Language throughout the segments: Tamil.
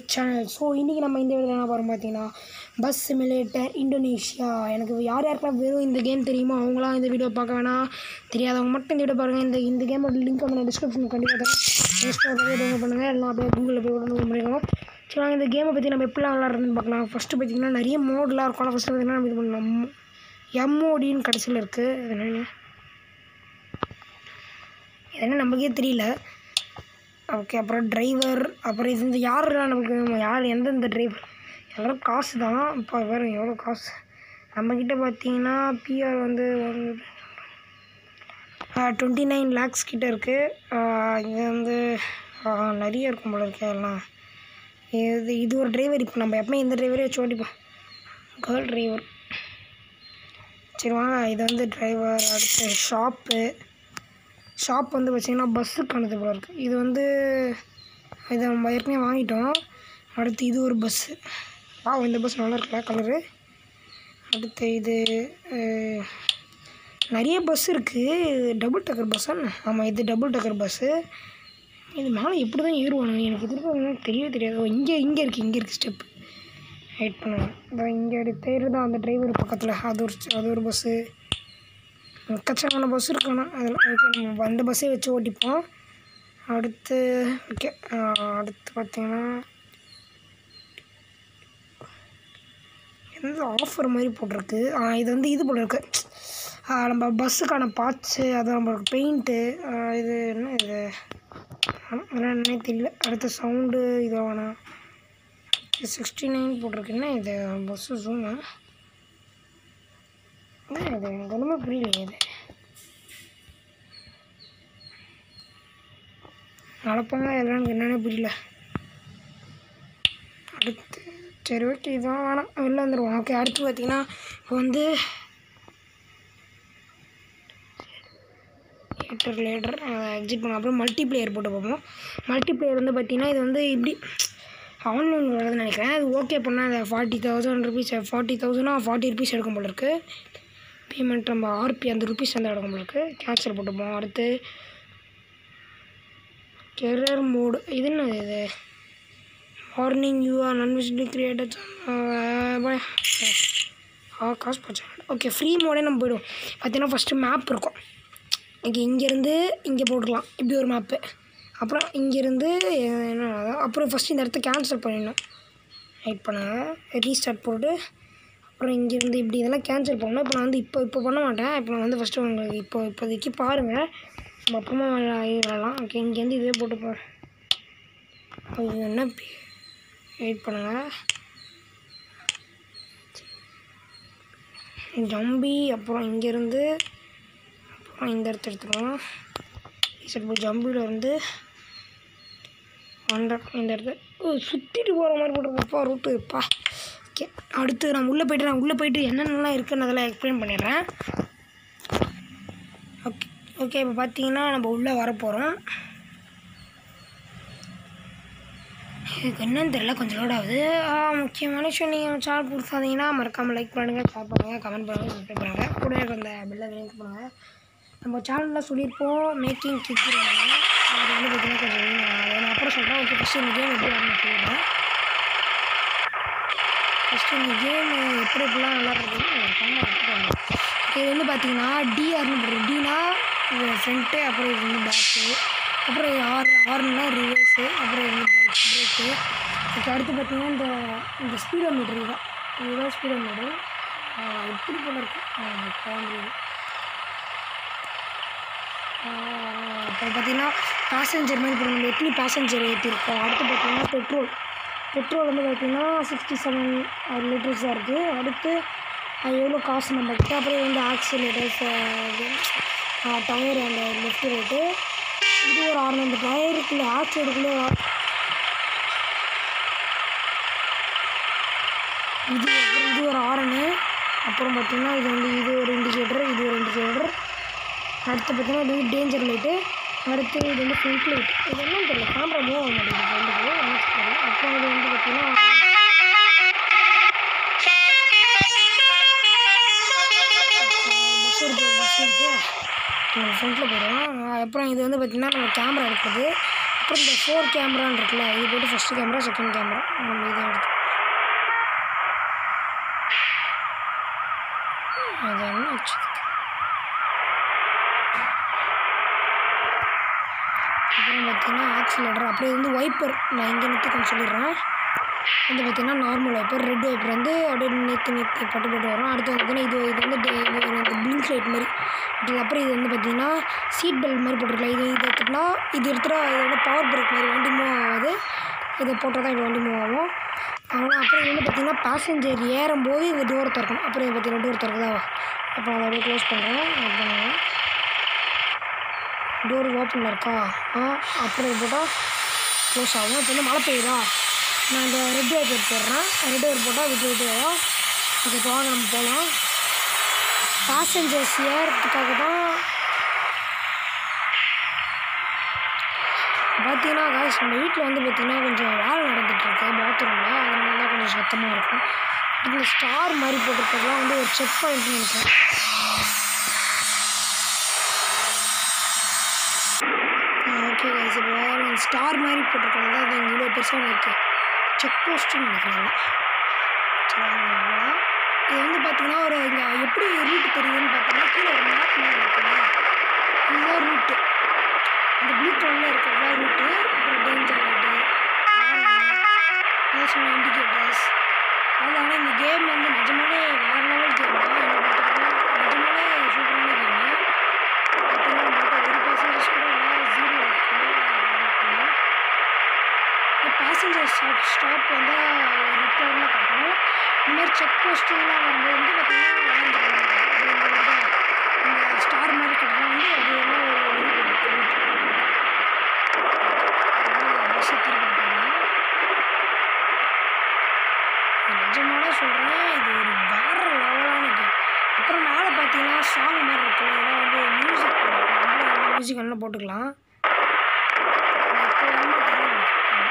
சேனல் ஸோ இன்றைக்கி நம்ம இந்த வீடியோ என்ன போகிறோம் பார்த்தீங்கன்னா பஸ் சிமுலேட்டர் இந்தோனேஷியா எனக்கு யார் யாருக்கெல்லாம் வெறும் இந்த கேம் தெரியுமோ அவங்களாம் இந்த வீடியோ பார்க்க வேணாம் தெரியாதவங்க மட்டும் இந்த வீடியோ பாருங்கள் இந்த இந்த கேமோட லிங்க் வந்து நான் டிஸ்கிரிப்ஷன் கண்டிப்பாக தரேன் இன்ஸ்டாவில் போய் டவுன்லோட் பண்ணுங்கள் எல்லாம் அப்படியே கூகுளில் போய் டவுன்லோட் பண்ணிக்கோங்க சரி வாங்க இந்த கேமை பற்றி நம்ம எப்படிலாம் விளாட்றதுன்னு பார்க்கலாம் ஃபஸ்ட்டு பார்த்தீங்கன்னா நிறைய மோட்லாம் இருக்கும் ஃபஸ்ட்டு பார்த்தீங்கன்னா நம்ம இது பண்ணலாம் எம்ஓடின்னு கடைசியில் இருக்குது இது என்னன்னு இது என்ன நமக்கே தெரியல ஓகே அப்புறம் டிரைவர் அப்புறம் இது இந்த யாரெல்லாம் நமக்கு யார் எந்தெந்த டிரைவர் எல்லோரும் காசு தான் இப்போ வேறு எவ்வளோ காசு நம்மக்கிட்ட பார்த்தீங்கன்னா பிஆர் வந்து டுவெண்ட்டி நைன் லேக்ஸ் கிட்ட இருக்குது இங்கே வந்து ஆஹ், நிறைய இருக்கும் போல இருக்கு எல்லாம் இது இது ஒரு டிரைவர் இப்போ நம்ம எப்பவுமே இந்த டிரைவரே வச்சு ஓட்டிப்போம் கேர்ள் டிரைவர் சரி வாங்க இது வந்து டிரைவர் அடுத்து ஷாப்பு ஷாப் வந்து பார்த்திங்கன்னா பஸ்ஸுக்கானது போல இருக்குது இது வந்து இதை நம்ம ஏற்கனவே வாங்கிட்டோம் அடுத்து இது ஒரு பஸ்ஸு வா இந்த பஸ் நல்லா இருக்குல்ல கலரு அடுத்து இது அஹ், நிறைய பஸ் இருக்குது டபுள் டக்கர் பஸ்ஸா ஆமாம் இது டபுள் டக்கர் பஸ்ஸு இது மேலே எப்படி தான் ஏறுவாங்க எனக்கு எதிர்ப்பு தெரியவே தெரியாது ஓ, இங்கே இங்கே இருக்குது இங்கே இருக்குது ஸ்டெப்பு வெயிட் பண்ணுவேன் இதோ இங்கே எடுத்து தான் அந்த டிரைவர் பக்கத்தில் அது ஒரு அது ஒரு பஸ்ஸு எக்கச்சக்கமான பஸ் இருக்குண்ணா அதில் ஓகே நம்ம அந்த பஸ்ஸே வச்சு ஓட்டிப்போம் அடுத்து ஓகே அடுத்து பார்த்தீங்கன்னா எந்த ஆஃபர் மாதிரி போட்டிருக்கு ஆ, இது வந்து இது போல இருக்கு ஆ, நம்ம பஸ்ஸுக்கான பார்ட்ஸு அது நம்மளுக்கு பெயிண்ட்டு இது என்ன இது ஆமா, அதெல்லாம் என்னன்னே தெரியல அடுத்த சவுண்டு இது வேணாம் சிக்ஸ்டி நைன் போட்டிருக்கு என்ன இது பஸ்ஸு ஜூமு என்ன இது எனக்கு ஒன்றுமே புரியலையே இது நடப்பாங்க எல்லாம் எனக்கு என்னன்னே புரியல அடுத்து சரி ஓகே இதுதான் வேணாம் வெளில வந்துடுவோம் ஓகே அடுத்து பார்த்தீங்கன்னா இப்போ வந்து லேட்டர் லேட்டர் எக்ஸிட் பண்ண அப்புறம் மல்டி பிளேயர் போட்டு பார்ப்போம் மல்டி பிளேயர் வந்து பார்த்தீங்கன்னா இது வந்து இப்படி ஆன்லைன் வருதுன்னு நினைக்கிறேன் அது ஓகே பண்ணால் அதை ஃபார்ட்டி தௌசண்ட் ருபீஸ் ஃபார்ட்டி தௌசண்ட்னா ஃபார்ட்டி ருபீஸ் எடுக்கும் போல இருக்குது பேமெண்ட் நம்ம ஆர்பி அந்த ருபீஸ் வந்து எடுக்கும் போல இருக்குது கேன்சல் போட்டுப்போம் அடுத்து கெரியர் மோடு இது என்ன இது மார்னிங் யூ ஆர் நன்விசிட்டி கிரியேட்டட் ஆ காசு போச்சு ஓகே ஃப்ரீ மோடே நம்ம போயிடுவோம் பார்த்தீங்கன்னா ஃபஸ்ட்டு மேப் இருக்கும் இங்கே இங்கேருந்து இங்கே போட்டுக்கலாம் இப்படி ஒரு மேப்பு அப்புறம் இங்கேருந்து என்ன அப்புறம் ஃபஸ்ட்டு இந்த இடத்த கேன்சல் பண்ணிடணும் வெயிட் பண்ணுங்கள் ரீஸ்டார்ட் போட்டு அப்புறம் இங்கேருந்து இப்படி இதெல்லாம் கேன்சல் பண்ணணும் இப்போ நான் வந்து இப்போ இப்போ பண்ண மாட்டேன் இப்போ நான் வந்து ஃபஸ்ட்டு உங்களுக்கு இப்போ இப்போதைக்கு பாருங்கள் நம்ம அப்புறமா விளாடலாம் ஓகே இங்கேருந்து இதே போட்டு பாரு அது என்ன வெயிட் பண்ணுங்கள் ஜம்பி அப்புறம் இங்கேருந்து அப்புறம் இந்த இடத்த எடுத்துக்கலாம் சரி இப்போ ஜம்பியில் இருந்து வந்த இந்த இடத்த ஓ சுற்றிட்டு போகிற மாதிரி போட்டுருக்கப்பா ரூட்டு பா ஓகே அடுத்து நான் உள்ளே போயிட்டு நான் உள்ளே போயிட்டு என்னென்னலாம் இருக்குன்னு அதெல்லாம் எக்ஸ்பிளைன் பண்ணிடுறேன் ஓகே ஓகே இப்போ பார்த்தீங்கன்னா நம்ம உள்ளே வர போகிறோம் இதுக்கு என்னன்னு தெரியல கொஞ்சம் லோட் ஆகுது ஆ, முக்கியமான விஷயம் நீங்கள் சேனல் கொடுத்தாதீங்கன்னா மறக்காமல் லைக் பண்ணுங்கள் ஷேர் பண்ணுங்கள் கமெண்ட் பண்ணுங்கள் சப்ஸ்கிரைப் பண்ணுங்கள் கூட இருக்க அந்த பெல்லை லிங்க் பண்ணுங்கள் நம்ம சேனலில் சொல்லியிருப்போம் மேக்கிங் கிக் அது வந்து பார்த்தீங்கன்னா கொஞ்சம் அதை நான் அப்புறம் சொல்கிறேன் ஓகே ஃபஸ்ட்டு இந்த கேம் எப்படி ஆடணும் சொல்லிடுறேன் ஃபஸ்ட்டு இந்த கேம் எப்படி எப்படிலாம் விளாட்றதுன்னு கேமரா எடுத்துக்கோங்க இது வந்து பார்த்தீங்கன்னா டிஆர்னு போடுறது டினா இது ஃப்ரண்ட்டு அப்புறம் இது வந்து பேக்கு அப்புறம் ஆர் ஆர்னா ரிவர்ஸு அப்புறம் இது வந்து பிரேக்கு அதுக்கு அடுத்து பார்த்தீங்கன்னா இந்த இந்த ஸ்பீடோ மீட்டர் தான் இதுதான் ஸ்பீடோ மீட்டர் எப்படி போல இருக்கு குழந்தை அப்புறம் பார்த்தீங்கன்னா பேசஞ்சர் மாதிரி இப்போ நம்ம எப்படி பேசஞ்சர் ஏற்றிருக்கோம் அடுத்து பார்த்தீங்கன்னா பெட்ரோல் பெட்ரோல் வந்து பார்த்தீங்கன்னா சிக்ஸ்டி செவன் லிட்டர்ஸ் தான் இருக்குது அடுத்து அது எவ்வளோ காசு நம்மக்கிட்ட அப்புறம் வந்து ஆக்சிலேட்டர்ஸ் டயர் அந்த லெஃப்ட் ரேட்டு இது ஒரு ஆறு அந்த டயருக்குள்ளே ஆக்சிலேட்டுக்குள்ளே இது அப்புறம் இது ஒரு ஆரனு அப்புறம் பார்த்தீங்கன்னா இது வந்து இது ஒரு இண்டிகேட்டர் இது ஒரு இண்டிகேட்டர் அடுத்து பார்த்தீங்கன்னா இது வந்து டேஞ்சர் லைட்டு அடுத்து இது வந்து ஃப்ரண்ட் லைட் இது என்னன்னு தெரியல கேமரா மூவ் ஆக மாட்டேங்குது ஃப்ரண்ட்டுக்கு என்ன தெரியல அப்புறம் இது வந்து பார்த்தீங்கன்னா பஸ் இருக்கு பஸ் இருக்கு ஃப்ரண்ட்டில் போயிடும் அப்புறம் இது வந்து பார்த்திங்கன்னா நம்ம கேமரா எடுக்கிறது அப்புறம் இந்த ஃபோர் கேமரான்னு இருக்குல்ல இது போய்ட்டு ஃபஸ்ட்டு கேமரா செகண்ட் கேமரா நம்ம இதை எடுத்து அது என்ன ஆச்சு அப்புறம் பார்த்தீங்கன்னா ஆக்சிலேட்டர் அப்படியே வந்து வைப்பர் நான் இங்கே நிறுத்திக்கன்னு சொல்லிடுறேன் வந்து பார்த்தீங்கன்னா நார்மல் வைப்பர் ரெட் வைப்பர் வந்து அப்படியே நிறுத்தி நிறுத்தி பட்டு பட்டு வரும் அடுத்து வந்து பார்த்தீங்கன்னா இது இது வந்து டே- இது ஒரு இந்த ப்ளிங்க் லைட் மாதிரி அதுக்கப்புறம் இது வந்து பார்த்தீங்கன்னா சீட் பெல்ட் மாதிரி போட்டிருக்கலாம் இது இது எடுத்துட்டா இது எடுத்துட்டா இது வந்து பவர் பிரேக் மாதிரி வண்டி மூவ் ஆகாது இதை போட்டால் தான் இது வண்டி மூவ் ஆகும் அவ்வளோ அப்புறம் இது வந்து பார்த்தீங்கன்னா பேசஞ்சர் ஏறும்போது இது டோர் திறக்கணும் அப்புறம் இது பார்த்தீங்கன்னா டோர் திறக்குதா அப்புறம் அதை அப்படியே க்ளோஸ் பண்ணுறேன் பண்ணுவேன் டோர் ஓப்பனில் இருக்கா ஆ அப்புறம் இது போட்டால் க்ளோஸ் ஆகும் இப்போ வந்து மழை பெய்யுதா நான் இந்த ரெட் வைப்பர் போடுறேன் ரெட் வைப்பர் போட்டால் விட்டு விட்டு வரும் ஓகே இப்போ வாங்க நம்ம போகலாம் பேசஞ்சர்ஸ் ஏறதுக்காக தான் பார்த்தீங்கன்னா காய்ஸ் நம்ம வீட்டில் வந்து பார்த்தீங்கன்னா கொஞ்சம் வேலை நடந்துகிட்ருக்கு பாத்ரூமில் அதனால தான் கொஞ்சம் சத்தமாக இருக்கும் இந்த ஸ்டார் மாதிரி போட்டிருக்கிறதுலாம் வந்து ஒரு செக் பாயிண்ட்னு நினைக்கிறேன் ஓகே கைஸ் இப்போ ஸ்டார் மாதிரி போட்டிருக்காங்க அது இங்கே இவ்வளோ பெருசாக இருக்குது செக் போஸ்ட்டுன்னு நினைக்கிறாங்க சரி வாங்க போகலாம் இது வந்து பார்த்தீங்கன்னா ஒரு இங்கே எப்படி ரூட் தெரியுதுன்னு பார்த்தீங்கன்னா கீழே ஒரு மேப் மாதிரி இருக்குல்ல இதுதான் ரூட்டு அந்த ப்ளூ கலரில் இருக்கிறதா ரூட்டு அப்புறம் டேஞ்சர் லைட்டு நான் சொன்ன இண்டிகேட்டர்ஸ் அது ஆனால் இந்த கேம் வந்து நிஜமாலே வேறு லெவல் கேம் தான் என்னை பொறுத்தவரைக்கும் நிஜமாலே சூப்பரான கேமு பார்த்தீங்கன்னா நம்மகிட்ட ஒரு பேசஞ்சர்ஸ் கூட இல்லை ஜீரோ இருக்குது இந்த பேசஞ்சர் ஸ்டாப் ஸ்டாப் வந்து ஒரு ரிட்டர்னில் காட்டும் இந்த மாதிரி செக் போஸ்ட்டுலாம் வரும்போது வந்து பார்த்தீங்கன்னா வாழ்ந்துருவாங்க இந்த ஸ்டார் மாதிரி கட்டுறது வந்து அது எல்லாம் ஒரு இது கொடுக்கும் பஸ்ஸை திருப்பி போயிடும் நிஜமாலே சொல்கிறேன் இது ஒரு வேறு லெவலான கேம் அப்புறம் மேலே பார்த்தீங்கன்னா சாங் மாதிரி இருக்குல்ல இதெல்லாம் வந்து மியூசிக் நம்மளும் மியூசிக் என்ன போட்டுக்கலாம் இப்போ வந்து தெரியும்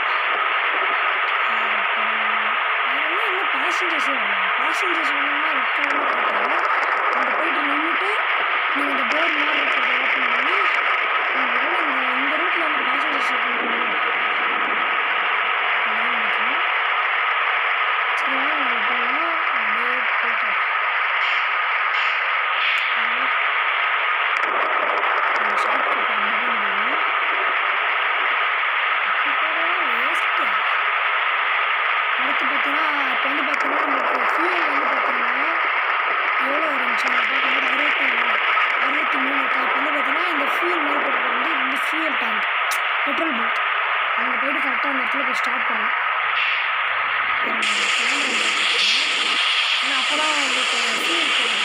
வேறு என்ன இன்னும் பேசஞ்சர்ஸே வரல பேசஞ்சர்ஸ் வந்தோம்னா ரெட் கலரில் காட்டும் அங்கே போயிட்டு நின்றுட்டு நீங்கள் இந்த டோர் மாதிரி இருக்கிறத ஓப்பன் பண்ணி நீங்கள் வேணா இந்த இந்த ரூட்டில் வந்து பேசஞ்சர்ஸ் இருக்கணும் அதான் நினைக்கிறேன் சரி வாங்க நம்ம போகலாம் அப்படியே போய்ட்டு ஷார்ட்கட் அப்படி பண்ணி போயிடும் அப்படி போகிறதெல்லாம் வேஸ்ட்டு அடுத்து பார்த்தீங்கன்னா இப்போ வந்து பார்த்தீங்கன்னா நமக்கு ஃபியூல் வந்து பார்த்தீங்கன்னா எவ்வளோ இருந்துச்சு பார்க்கும்போது அறுபத்தி மூணு அறுபத்தி மூணு இருக்கா இப்போ வந்து பார்த்தீங்கன்னா இந்த ஃபியூல் மாதிரி போட்டு வந்து இந்த ஃபியூல் டேங்க் பெட்ரோல் பங்க் அங்கே போயிட்டு கரெக்டாக அந்த இடத்துல போய் ஸ்டாப் பண்ணலாம் ஏன்னா அப்போ தான் உங்களுக்கு ஃபியூல் போடணும்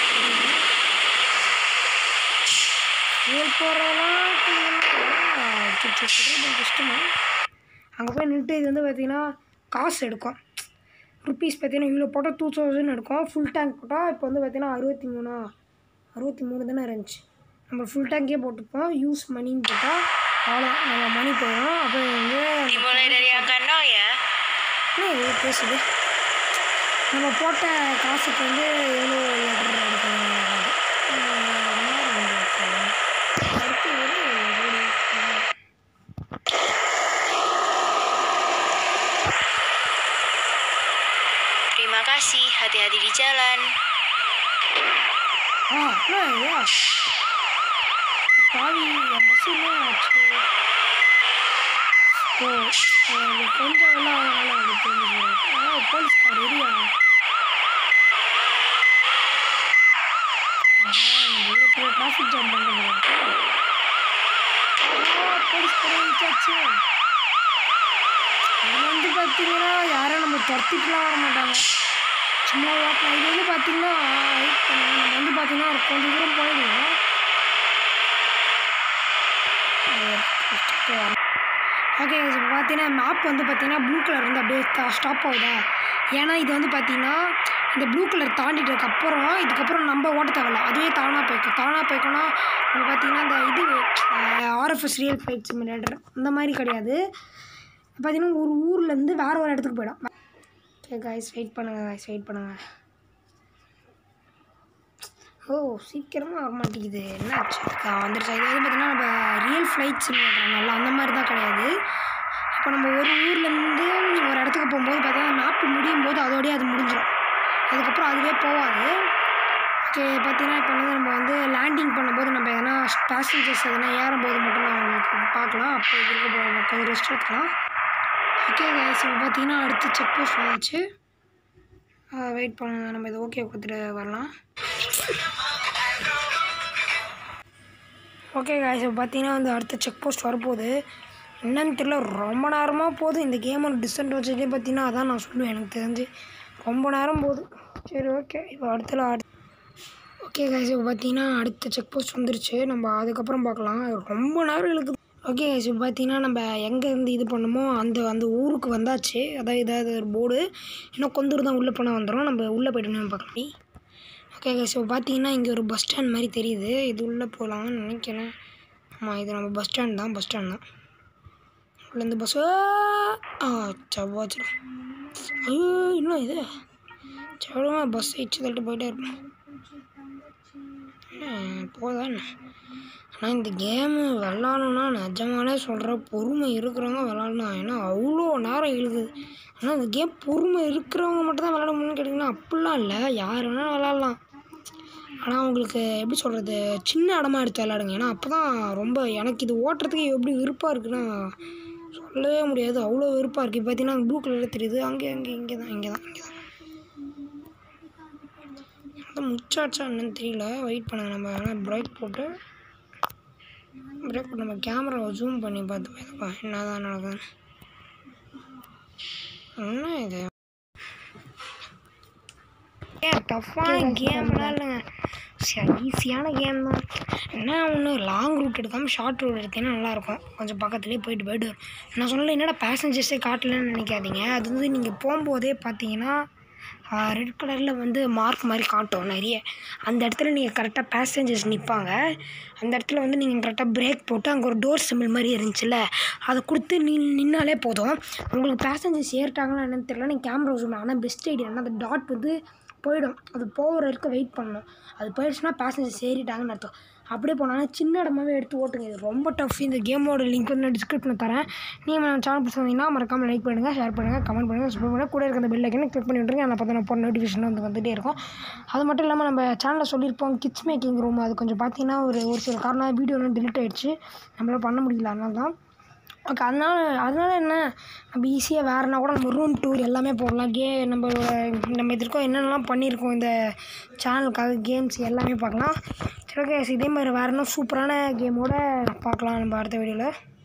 ஃபியூல் போடுறதெல்லாம் பெட்ரோல் பங்க் கஷ்டமா அங்கே போய் நின்றுட்டு இது வந்து பார்த்தீங்கன்னா காசு எடுக்கும் ருப்பீஸ் பார்த்தீங்கன்னா இவ்வளோ போட்டால் டூ தௌசண்ட் எடுக்கும் ஃபுல் டேங்க் போட்டால் இப்போ வந்து பார்த்தீங்கன்னா அறுபத்தி மூணா அறுபத்தி மூணு தானே இருந்துச்சு நம்ம ஃபுல் டேங்கே போட்டுப்போம் யூஸ் மணின்னு போட்டால் அவ்வளோ நம்ம மணி போயிடும் அப்புறம் வந்து அந்த Dimulai dari angka 0 ya. என்ன இது பேசுது நம்ம போட்ட காசுக்கு வந்து எவ்வளோ லெட்டர் எடுக்கணும் அது. அஹ் என்ன ரெண்டு லட்சம். அடுத்து வந்து ஒரு Terima kasih, hati-hati di jalan. ஆ என்ன ஐயா பாவி என் பஸ் என்ன ஆச்சு ஓ அது கொஞ்சம் எல்லாம் அதனால அது தெரிஞ்சு ஆ போலீஸ்கார் ரெடியா டிராஃபிக் ஜாம் பண்ணுறது போலீஸ்கார் இருக்காச்சு அது வந்து பார்த்தீங்கன்னா யாரும் நம்ம துரத்திட்டுலாம் வர மாட்டாங்க சும்மா ஓட்டலாம் இது வந்து பார்த்தீங்கன்னா இப்போ நம்ம வந்து பார்த்தீங்கன்னா ஒரு கொஞ்சம் தூரம் போயிடுவோம் ஓகே இப்போ பார்த்தீங்கன்னா மேப் வந்து பார்த்தீங்கன்னா ப்ளூ கலர் வந்து அப்படியே ஸ்டாப் ஆகுதா ஏன்னா இது வந்து பார்த்தீங்கன்னா இந்த ப்ளூ கலர் தாண்டிட்டதுக்கு அப்புறம் இதுக்கப்புறம் நம்ம ஓட்ட தேவையில்ல அதுவே தானாக போய்க்கும் தானாக போய்க்கோன்னா நம்ம பார்த்தீங்கன்னா இந்த இது ஆர்எஃப்எஸ் ரியல் ஃபைட் சிமுலேட்டர் அந்த மாதிரி கிடையாது பார்த்தீங்கன்னா ஒரு ஊர்லேருந்து வேறு ஒரு இடத்துக்கு போயிடும் ஓகே காய்ஸ் வெயிட் பண்ணுங்கள் காய்ஸ் வெயிட் பண்ணுங்கள் ஓ சீக்கிரமாக வர மாட்டேங்குது என்னாச்சு ஆ, வந்துருச்சா இது வந்து பார்த்தீங்கன்னா நம்ம ரியல் ஃப்ளைட் சிமுலேட்டர் அந்த மாதிரி தான் கிடையாது இப்போ நம்ம ஒரு ஊர்லேருந்து ஒரு இடத்துக்கு போகும்போது பார்த்தீங்கன்னா மேப்பு முடியும் போது அதோடய அது முடிஞ்சிடும் அதுக்கப்புறம் அதுவே போகாது ஓகே பார்த்தீங்கன்னா இப்போ வந்து நம்ம வந்து லேண்டிங் பண்ணும்போது நம்ம எதனா பேசஞ்சர்ஸ் எதனா ஏறும்போது மட்டும் நான் உங்களுக்கு பார்க்கலாம் அப்போ இருக்க போ- கொஞ்சம் ரெஸ்ட் எடுத்துக்கலாம் ஓகே கைஸ் இப்போ பார்த்தீங்கன்னா அடுத்து செக் போஸ்ட் வந்தாச்சு வெயிட் பண்ணுங்க நம்ம இது ஓகே கொடுத்துட்டு வரலாம் ஓகே காய்ஸ் இப்போ பார்த்தீங்கன்னா வந்து அடுத்த செக் போஸ்ட் வரப்போகுது என்னன்னு தெரியல ரொம்ப நேரமாக போகுது இந்த கேமோட டிஸ்அட்வான்டேஜே பார்த்தீங்கன்னா அதான் நான் சொல்லுவேன் எனக்கு தெரிஞ்சு ரொம்ப நேரம் போகுது சரி ஓகே இப்போ அடுத்தல அடுத்து ஓகே காய்ஸ் இப்போ பார்த்தீங்கன்னா அடுத்த செக் போஸ்ட் வந்துருச்சு நம்ம அதுக்கப்புறம் பார்க்கலாம் ரொம்ப நேரம் இழுக்குது ஓகே காய்ஸ் இப்போ பார்த்தீங்கன்னா நம்ம எங்கேருந்து இது பண்ணமோ அந்த அந்த ஊருக்கு வந்தாச்சு அதான் இதாவது ஒரு போர்டு இன்னும் கொஞ்ச தூரம் தான் உள்ளே போனால் வந்துடும் நம்ம உள்ளே போய்ட்டு நம்ம பார்க்கலாம் ஓகே ஸோ பார்த்தீங்கன்னா இங்கே ஒரு பஸ் ஸ்டாண்ட் மாதிரி தெரியுது இது உள்ளே போகலாம்னு நினைக்கிறேன் ஆமாம் இது நம்ம பஸ் ஸ்டாண்ட் தான் பஸ் ஸ்டாண்ட் தான் உள்ளேருந்து பஸ் ஆ செவ்வாச்சிடும் ஐயோ இன்னும் இது செவ்வளோ பஸ் இச்சு தள்ளிட்டு போயிட்டே இருப்போம் என்ன போதா என்ன ஆனால் இந்த கேமு விளாடணுன்னா நிஜமாலே சொல்கிற பொறுமை இருக்கிறவங்க விளாடணும் ஏன்னா அவ்வளோ நேரம் இழுக்குது ஆனால் இந்த கேம் பொறுமை இருக்கிறவங்க மட்டும் தான் விளாட முடியும்னு கேட்டிங்கன்னா அப்படிலாம் இல்லை யார் வேணாலும் விளாட்லாம் ஆனால் உங்களுக்கு எப்படி சொல்கிறது சின்ன இடமா எடுத்து விளாடுங்க ஏன்னா அப்போ தான் ரொம்ப எனக்கு இது ஓட்டுறதுக்கு எப்படி விருப்பம் இருக்குன்னா சொல்லவே முடியாது அவ்வளோ விருப்பம் இருக்குது பார்த்தீங்கன்னா ப்ளூ கலரில் தெரியுது அங்கே அங்கே இங்கே தான் இங்கே தான் இங்கே தான் அதான் முச்சாச்சா என்னன்னு தெரியல வெயிட் பண்ணுங்க நம்ம வேணால் பிரேக் போட்டு பிரேக் போட்டு நம்ம கேமராவை ஜூம் பண்ணி பார்த்து பார்த்துப்போம் என்ன தான் நடக்குதுன்னு என்ன இது ஏன் டஃப்பான கேம்லாம் இல்லைங்க ஈஸியான கேம் தான் என்ன ஒன்று லாங் ரூட் எடுக்காமல் ஷார்ட் ரூட் எடுத்தீங்கன்னா நல்லாயிருக்கும் கொஞ்சம் பக்கத்துலேயே போயிட்டு போயிட்டு வரும் நான் சொன்னல என்னடா பேசஞ்சர்ஸே காட்டலன்னு நினைக்காதீங்க அது வந்து நீங்கள் போகும்போதே பார்த்தீங்கன்னா ரெட் கலரில் வந்து மார்க் மாதிரி காட்டும் நிறைய அந்த இடத்துல நீங்கள் கரெக்டாக பேசஞ்சர்ஸ் நிற்பாங்க அந்த இடத்துல வந்து நீங்கள் கரெக்டாக பிரேக் போட்டு அங்கே ஒரு டோர் சிம்பிள் மாதிரி இருந்துச்சுல்ல அதை கொடுத்து நீ நின்னாலே போதும் உங்களுக்கு பேசஞ்சர்ஸ் ஏறிட்டாங்களா என்னன்னு தெரியல நீங்கள் கேமரா ஜூம் ஆனால் பெஸ்ட் ஐடியா அந்த டாட் வந்து போயிடும் அது போகிற வரைக்கும் வெயிட் பண்ணணும் அது போயிடுச்சுன்னா பேசஞ்சர்ஸ் ஏறிட்டாங்கன்னு அர்த்தம் அப்படியே போனாலும் சின்ன இடமாவே எடுத்து ஓட்டுங்க இது ரொம்ப டஃப் இந்த கேமோட லிங்க் வந்து நான் டிஸ்கிரிப்ஷனில் தரேன் நீங்கள் நம்ம சேனல் பிடிச்சி வந்தீங்கன்னா மறக்காமல் லைக் பண்ணுங்கள் ஷேர் பண்ணுங்கள் கமெண்ட் பண்ணுங்கள் சப்ஸ்கிரைப் பண்ணுங்கள் கூட இருக்க அந்த பெல் ஐக்கனை கிளிக் பண்ணி விட்ருங்க நான் பார்த்தா நான் போன நோட்டிஃபிகேஷன் வந்து வந்துகிட்டே இருக்கும் அது மட்டும் இல்லாமல் நம்ம சேனலில் சொல்லியிருப்போம் கிட்ஸ் மேக்கிங் ரூம் அது கொஞ்சம் பார்த்தீங்கன்னா ஒரு ஒரு சில காரணம் வீடியோலாம் delete ஆயிடுச்சு நம்மளால் பண்ண முடியல அதனால தான் ஓகே அதனால அதனால என்ன நம்ம ஈஸியாக வேறுனா கூட நம்ம ரூம் டூர் எல்லாமே போடலாம் கே நம்மளோட நம்ம இது இருக்கோம் என்னென்னலாம் பண்ணியிருக்கோம் இந்த சேனலுக்காக கேம்ஸ் எல்லாமே பார்க்கலாம் சரி ஓகே இதே மாதிரி வேறு என்ன சூப்பரான கேமோட பார்க்கலாம் நம்ம அடுத்த வீடியோவில்